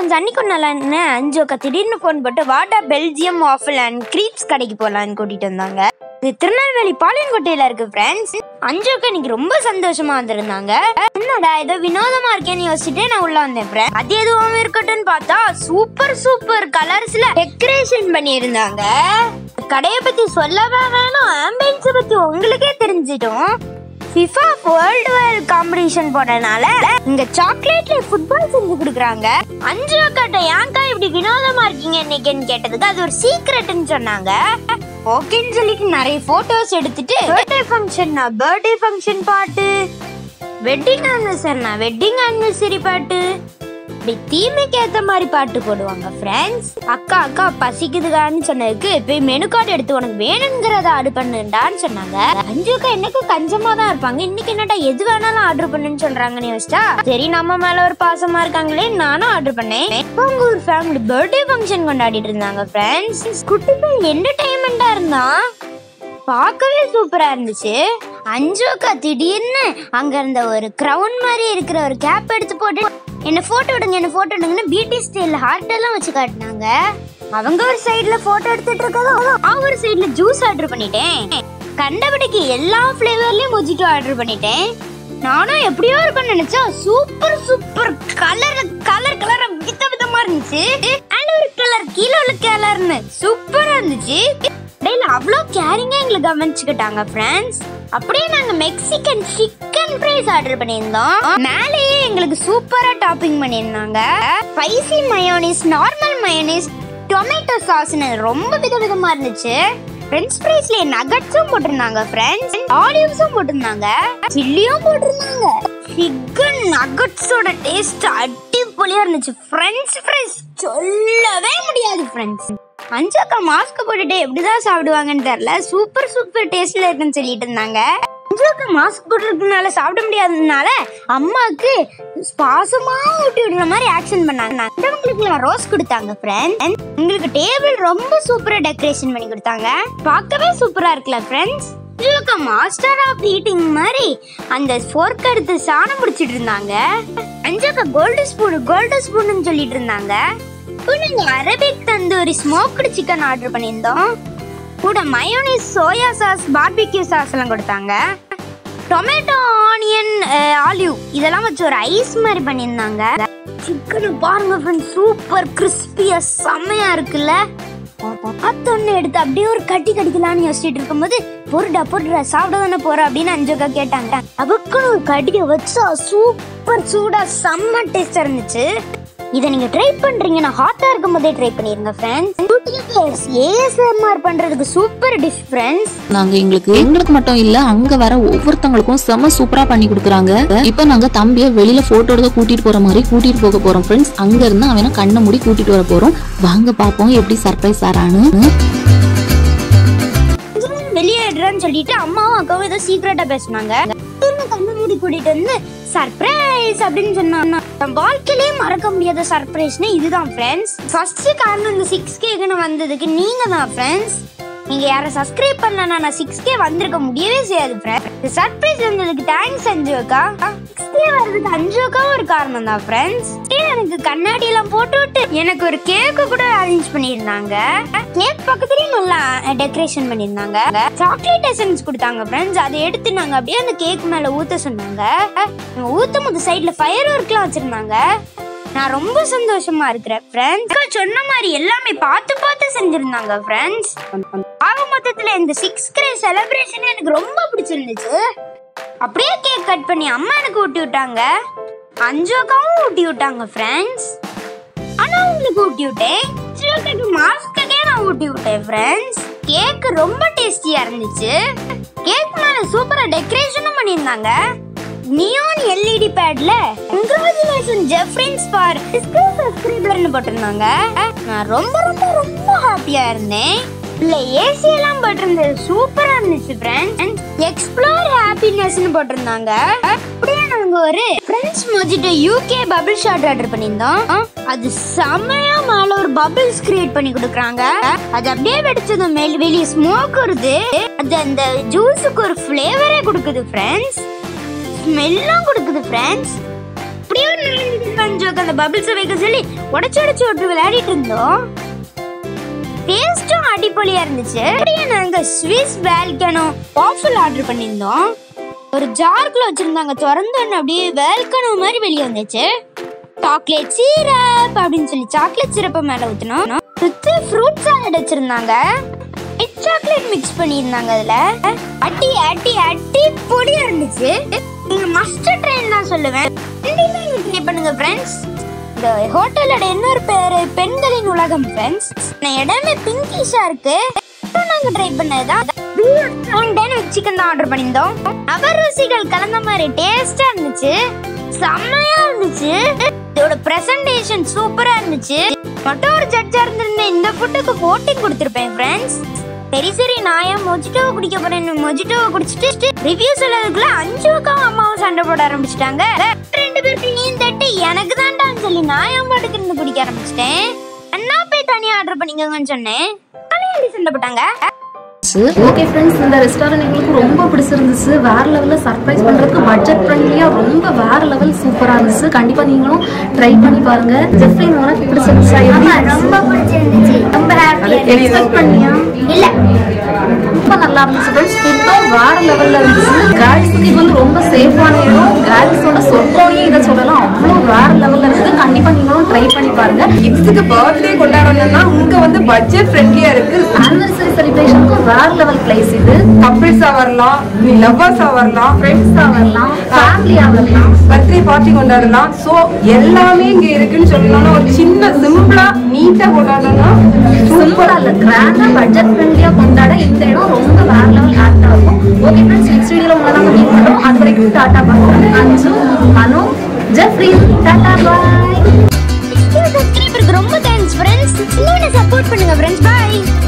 Friends அன்னைக்கு ஒரு நாள் என்ன அஞ்சு அக்கா திடீர்னு ஃபோன் போட்டு வாட்டா பெல்ஜியம் வாஃபிள் அண்ட் கிரீப்ஸ் கடைக்கு போகலான்னு கூட்டிட்டு வந்தாங்க இது திருநெல்வேலி பாளையங்கோட்டையில இருக்கு ஃப்ரெண்ட்ஸ் அஞ்சு அக்கா இன்னைக்கு ரொம்ப சந்தோஷமா வந்திருந்தாங்க என்னடா ஏதோ வினோதமா இருக்கேன்னு யோசிச்சுட்டு நான் உள்ள வந்தேன் friend. அது எதுவும் இருக்கட்டும்னு பார்த்தா சூப்பர் சூப்பர் கலர்ஸ்ல டெக்கரேஷன் பண்ணியிருந்தாங்க கடையை பத்தி சொல்லவே வேணும் ஆம்பியன்ஸை பத்தி உங்களுக்கே தெரிஞ்சிடும் ஃபிஃபா வேர்ல்டு வைல்ட் காம்படிஷன் போனனால இங்க சாக்லேட்ல ஃபுட்பால் செஞ்சு கொடுக்குறாங்க அஞ்சு அக்காட்ட ஏன்க்கா இப்படி வினோதமா இருக்கீங்க இன்னைக்குன்னு கேட்டதுக்கு அது ஒரு சீக்ரெட்னு சொன்னாங்க ஓகேன்னு சொல்லிட்டு நிறைய போட்டோஸ் எடுத்துட்டு பர்த்டே ஃபங்க்ஷன்னா பர்த்டே ஃபங்க்ஷன் பாட்டு வெட்டிங் ஆனிவர்சரினா வெட்டிங் ஆனிவர்சரி பாட்டு இப்படி தீமைக்கு ஏத்த மாதிரி பாட்டு போடுவாங்க ஃப்ரெண்ட்ஸ் அக்கா அக்கா பசிக்குதுகான்னு சொன்னதுக்கு போய் மெனு கார்டு எடுத்து உனக்கு வேணுங்கிறத ஆர்டர் பண்ணுடான்னு சொன்னாங்க அஞ்சு அக்கா என்னக்கு கஞ்சமா தான் இருப்பாங்க இன்னைக்கு என்னடா எது வேணாலும் ஆர்டர் பண்ணுன்னு சொல்றாங்கன்னு யோசிச்சா சரி நம்ம மேல ஒரு பாசமா இருக்காங்களே நானும் ஆர்டர் பண்ணேன் இப்போ உங்க ஒரு ஃபேமிலி பர்த்டே ஃபங்க்ஷன் கொண்டாடிட்டு இருந்தாங்க ஃப்ரெண்ட்ஸ் குட்டி பையன் என்டர்டைன்மெண்டா இருந்தான் பார்க்கவே சூப்பரா இருந்துச்சு அஞ்சு அக்கா திடீர்னு அங்க இருந்த ஒரு கிரவுன் மாதிரி இருக்கிற ஒரு கேப் எடுத்து போட்டு என்ன போட்டோ எடுங்க என்ன போட்டோ எடுங்கன்னு பியூட்டி ஸ்டைல்ல ஹார்ட் எல்லாம் வச்சு காட்டினாங்க அவங்க ஒரு சைடுல போட்டோ எடுத்துட்டு இருக்கதும் நான் ஒரு சைடுல ஜூஸ் ஆர்டர் பண்ணிட்டேன் கண்டபடிக்கு எல்லா ஃப்ளேவர்லயும் மொஜிட்டோ ஆர்டர் பண்ணிட்டேன் நானும் எப்படியோ இருக்கும்னு நினைச்சா super super colour colour colour வித விதமா இருந்துச்சு அண்ட் ஒரு கலர் கீழே உள்ள கலர்னு சூப்பரா இருந்துச்சு டேல அவ்வளோ கேரிங்கா எங்களை கவனிச்சுக்கிட்டாங்க ஃப்ரெண்ட்ஸ் அப்படியே நாங்க மெக்சிகன் சிக்கன் ஃப்ரைஸ் ஆர்டர் பண்ணியிருந்தோம் மேலேயே எங்களுக்கு சூப்பரா டாப்பிங் பண்ணியிருந்தாங்க spicy mayonnaise normal mayonnaise tomato சாஸ்னு ரொம்ப விதவிதமா இருந்துச்சு ஃப்ரெஞ்ச் ஃப்ரைஸ்ல நகட்ஸும் போட்டிருந்தாங்க ஃப்ரெண்ட்ஸ் ஆலிவ்ஸும் போட்டிருந்தாங்க சில்லியும் போட்டிருந்தாங்க சிக்கன் நகட்ஸோட டேஸ்ட் அடிப்பொலியா இருந்துச்சு ஃப்ரெஞ்ச் ஃப்ரைஸ் சொல்லவே முடியாது ஃப்ரெண்ட்ஸ் அஞ்சு அக்கா மாஸ்க் போட்டுட்டு எப்படிதான் சாப்பிடுவாங்கன்னு தெரியல சூப்பர் சூப்பர் டேஸ்ட்ல இருக்குன்னு சொல்லிட்டு இருந்தாங்க அஞ்சு அக்கா மாஸ்க் போட்டுருக்கனால சாப்பிட முடியாததுனால அம்மாக்கு பாசமா ஊட்டி விடுற மாதிரி ஆக்ஷன் பண்ணாங்க மற்றவங்களுக்கு ரோஸ் கொடுத்தாங்க ஃப்ரெண்ட்ஸ் உங்களுக்கு டேபிள் ரொம்ப சூப்பரா டெக்கரேஷன் பண்ணி கொடுத்தாங்க பார்க்கவே சூப்பரா இருக்குல்ல ஃப்ரெண்ட்ஸ் அக்கா மாஸ்டர் ஆஃப் ஈட்டிங் மாதிரி அந்த ஃபோர்க் எடுத்து சாணம் பிடிச்சிட்டு இருந்தாங்க அஞ்சக்கா கோல்டு ஸ்பூன் கோல்டு ஸ்பூன் சொல்லிட்டு இருந்தாங்க இப்போ நாங்க Arabic tandoori smoked chicken order பண்ணியிருந்தோம் கூட mayonnaise soya sauce barbecue sauce எல்லாம் கொடுத்தாங்க டொமேட்டோ ஆனியன் ஆலிவ் இதெல்லாம் வச்சு ஒரு ஐஸ் மாதிரி பண்ணியிருந்தாங்க சிக்கன் பாருங்க ஃப்ரெண்ட்ஸ் சூப்பர் கிறிஸ்பியா செம்மையா இருக்குல்ல அத்தொன்னு எடுத்து அப்படியே ஒரு கட்டி கடிக்கலாம்னு யோசிச்சுட்டு இருக்கும்போது பொருடா பொருடா சாப்பிட தானே போற அப்படின்னு அஞ்சக்கா கேட்டாங்க அவக்குன்னு ஒரு கடிக்க வச்சா சூப்பர் சூடா செம்ம டேஸ்டா இருந்துச்சு இதை நீங்க ட்ரை பண்றீங்கன்னா ஹாட்டா இருக்கும் போதே ட்ரை பண்ணிருங்க ஃப்ரெண்ட்ஸ் ஏஎஸ்எம்ஆர் பண்றதுக்கு சூப்பர் டிஷ் ஃப்ரெண்ட்ஸ் நாங்க எங்களுக்கு எங்களுக்கு மட்டும் இல்ல அங்க வர ஒவ்வொருத்தவங்களுக்கும் செம சூப்பரா பண்ணி கொடுக்குறாங்க இப்ப நாங்க தம்பிய வெளியில போட்டோ எடுக்க கூட்டிட்டு போற மாதிரி கூட்டிட்டு போக போறோம் ஃப்ரெண்ட்ஸ் அங்க இருந்து அவனை கண்ணை மூடி கூட்டிட்டு வர போறோம் வாங்க பாப்போம் எப்படி சர்ப்ரைஸ் ஆறான்னு வெளியேடுறேன்னு சொல்லிட்டு அம்மாவும் அக்காவும் ஏதோ சீக்கிரட்டா பேசினாங்க கண்ணு மூடி கூட்டிட்டு வந்து சர்ப்ரைஸ் அப்படின்னு சொன்னாங்க என் வாழ்க்கையிலே மறக்க முடியாத சர்ப்ரைஸ்னு இதுதான் ஃப்ரெண்ட்ஸ் ஃபர்ஸ்ட் காரணம் இந்த சிக்ஸ் கேக்குன்னு வந்ததுக்கு நீங்க தான் ஃப்ரெண்ட்ஸ் நீங்க யாரை சப்ஸ்கிரைப் பண்ணலனா நான் சிக்ஸ் கே வந்திருக்க முடியவே செய்யாது ஃப்ரெண்ட் இந்த சர்ப்ரைஸ் வந்ததுக்கு தேங்க்ஸ் அஞ்சு அக்கா சிக்ஸ் கே வர்றதுக்கு அஞ்சு அக்கா ஒரு காரணம் தான் ஃப்ரெண்ட்ஸ் எனக்கு கண்ணாடி எல்லாம் போட்டு விட்டு எனக்கு ஒரு கேக்கு கூட அரேஞ்ச் பண்ணியிருந்தாங்க கேக் பக்கத்துலயும் நல்லா டெக்கரேஷன் பண்ணியிருந்தாங்க சாக்லேட் எசன்ஸ் கொடுத்தாங்க ஃப்ரெண்ட்ஸ் அதை எடுத்து நாங்க அப்படியே அந்த கேக் மேல ஊத்த சொன்னாங்க நாங்க ஊத்தும் போது சைடுல ஃபயர் ஒர்க்லாம் வச்சிருந்தாங்க நான் ரொம்ப சந்தோஷமா இருக்கிறேன் ஃப்ரெண்ட்ஸ் சொன்ன மாதிரி எல்லாமே பார்த்து பார்த்து செஞ்சிருந்தாங்க ஃப்ரெண்ட்ஸ் ஆக மொத்தத்துல இந்த சிக்ஸ் கிரே செலிப்ரேஷன் எனக்கு ரொம்ப பிடிச்சிருந்துச்சு அப்படியே கேக் கட் பண்ணி அம்மா எனக்கு ஊட்டி விட்டாங்க அஞ்சு அக்காவும் ஊட்டி விட்டாங்க ஃப்ரெண்ட்ஸ் ஆனா உங்களுக்கு ஊட்டி விட்டேன் அஞ்சு அக்காக்கு மாஸ்க்கே நான் ஊட்டி விட்டேன் ஃப்ரெண்ட்ஸ் கேக் ரொம்ப டேஸ்டியா இருந்துச்சு கேக் மேல சூப்பரா டெக்கரேஷனும் பண்ணியிருந்தாங்க நியான் எல்இடி பேட்ல கங்க்ராச்சுலேஷன் ஜெஃப்ரின்ஸ் ஃபார் சப்ஸ்கிரைபர்னு போட்டிருந்தாங்க நான் ரொம்ப ரொம்ப ரொம்ப ஹாப்பியா இருந்தேன் இல்ல ஏசி எல்லாம் போட்டிருந்தது சூப்பரா இருந்துச்சு ஃப்ரெண்ட்ஸ் எக்ஸ்ப்ளோர் ஹாப்பினஸ்னு போட்டிருந்தாங்க அப்படியே நாங்க ஒரு friends mojito UK bubble shot order பண்ணியிருந்தோம் அது செமையா மேல ஒரு பபிள்ஸ் கிரியேட் பண்ணி கொடுக்குறாங்க அது அப்படியே வெடிச்சதும் மேல் வெளியே ஸ்மோக் வருது அது அந்த ஜூஸுக்கு ஒரு ஃப்ளேவரே கொடுக்குது ஃப்ரெண்ட்ஸ் ஸ்மெல்லும் கொடுக்குது ஃப்ரெண்ட்ஸ் அப்படியே ஒரு அஞ்சோக்கு அந்த பபிள்ஸ் வைக்க சொல்லி உடச்சு உடச்சு விட்டு விளையாடிட்டு இருந்தோம் டேஸ்டும் அடிப்பொலியா இருந்துச்சு அப்படியே நாங்க ஸ்விஸ் வேல்கனோ வாஃபிள் ஆர்டர் பண்ணியிருந்தோம் ஒரு ஜார்க்குள்ள வச்சிருந்தாங்க திறந்தோன்னு அப்படியே வேல்கனோ மாதிரி வெளியே வந்துச்சு சாக்லேட் சீரப் அப்படின்னு சொல்லி சாக்லேட் சிரப்பை மேல ஊத்தணும் சுத்தி ஃப்ரூட் சாலட் வச்சிருந்தாங்க ஒயிட் சாக்லேட் மிக்ஸ் பண்ணியிருந்தாங்க அதுல அட்டி அட்டி அட்டி பொடியா இருந்துச்சு நீங்க மஸ்ட் ட்ரெயின் தான் சொல்லுவேன் கண்டிப்பா நீங்க ட்ரை பண்ணுங்க ஃப்ரெண்ட்ஸ் இந்த ஹோட்டலோட இன்னொரு பேரு பெண்களின் உலகம் ஃப்ரெண்ட்ஸ் இடமே பிங்கிஷா இருக்கு இப்போ நாங்க ட்ரை பண்ணதுதான் சிக்கன் தான் ஆர்டர் பண்ணியிருந்தோம் அவர் ருசிகள் கலந்த மாதிரி டேஸ்டா இருந்துச்சு செம்மையா இருந்துச்சு இதோட பிரசன்டேஷன் சூப்பரா இருந்துச்சு மட்டும் ஒரு ஜட்ஜா இருந்திருந்தேன் இந்த ஃபுட்டுக்கு போட்டிங் கொடுத்துருப்பேன் ஃப்ரெண்ட்ஸ் சரி சரி நான் ஏன் மொஜிட்டோவை குடிக்க போறேன் மொஜிட்டோவை குடிச்சிட்டு ரிவ்யூ சொல்லதுக்குள்ள அஞ்சு அக்காவும் அம்மாவும் சண்டை போட ஆரம்பிச்சிட்டாங்க ரெண்டு பேருக்கு நீ தட்டு எனக்கு தான்டான்னு சொல்லி நான் என் பாட்டுக்கு இருந்து குடிக்க ஆரம்பிச்சிட்டேன் அண்ணா போய் தனியா ஆர்டர் பண்ணிக்கோங்கன்னு சொன்னேன் தலையாடி சண்டை போட்டாங்க ஓகே ஃப்ரெண்ட்ஸ் இந்த ரெஸ்டாரண்ட் எங்களுக்கு ரொம்ப பிடிச்சிருந்துச்சு வேற லெவலில் சர்ப்ரைஸ் பண்ணுறதுக்கு பட்ஜெட் ஃப்ரெண்ட்லியாக ரொம்ப வேற லெவல் சூப்பராக இருந்துச்சு கண்டிப்பாக நீங்களும் ட்ரை பண்ணி பாருங்க ஜெஃப்ரி உனக்கு பிடிச்சிருந்துச்சா ரொம்ப பிடிச்சிருந்துச்சு ரொம்ப ஹாப்பியா எக்ஸ்பெக்ட் பண்ணியா இல்ல ரொம்ப நல்லா இருந்துச்சு ஃப்ரெண்ட்ஸ் ஃபுட்டும் வேற லெவலில் இருந்துச்சு கேர்ள்ஸுக்கு இது வந்து ரொம்ப சேஃபான இடம் கேர்ள்ஸோட சொத்தோடையே இதை சொல்லலாம் அவ்வளோ வேற லெவலில் இருக்குது கண்டிப்பாக நீங்களும் ட்ரை பண்ணி பாருங்க கிட்ஸுக்கு பர்த்டே கொண்டாடணும்னா இங்க வந்து பட்ஜெட் ஃப்ரெண்ட்லியா இருக்கு ஆனிவர்சரி செலிப்ரேஷனுக்கு வேற லெவல் பிளேஸ் இது கப்பிள்ஸா வரலாம் நீ லவ்வர்ஸா வரலாம் ஃப்ரெண்ட்ஸாக வரலாம் ஃபேமிலியாக வரலாம் பர்த்டே பார்ட்டி கொண்டாடலாம் சோ எல்லாமே இங்க இருக்குன்னு சொல்லணும்னா ஒரு சின்ன சிம்பிளா நீட்டா கொண்டாடணும்னா சிம்பிளா இல்ல கிராண்டா பட்ஜெட் ஃப்ரெண்ட்லியா கொண்டாட இந்த இடம் ரொம்ப வேற லெவல் ஆக்டா இருக்கும் ஓகே ஃப்ரெண்ட்ஸ் நெக்ஸ்ட் வீடியோல உங்களை நாங்க மீட் பண்றோம் அது வரைக்கும் டாடா பாய் அஞ்சு மனு ஜெஃப்ரி டாடா பாய் சப்ஸ்கிரைபருக்கு ரொம்ப தேங்க்ஸ் ஃப்ரெண்ட்ஸ் இன்னும் சப்போர்ட் பண்ணுங்க ஃப்ரெண்ட்ஸ் பை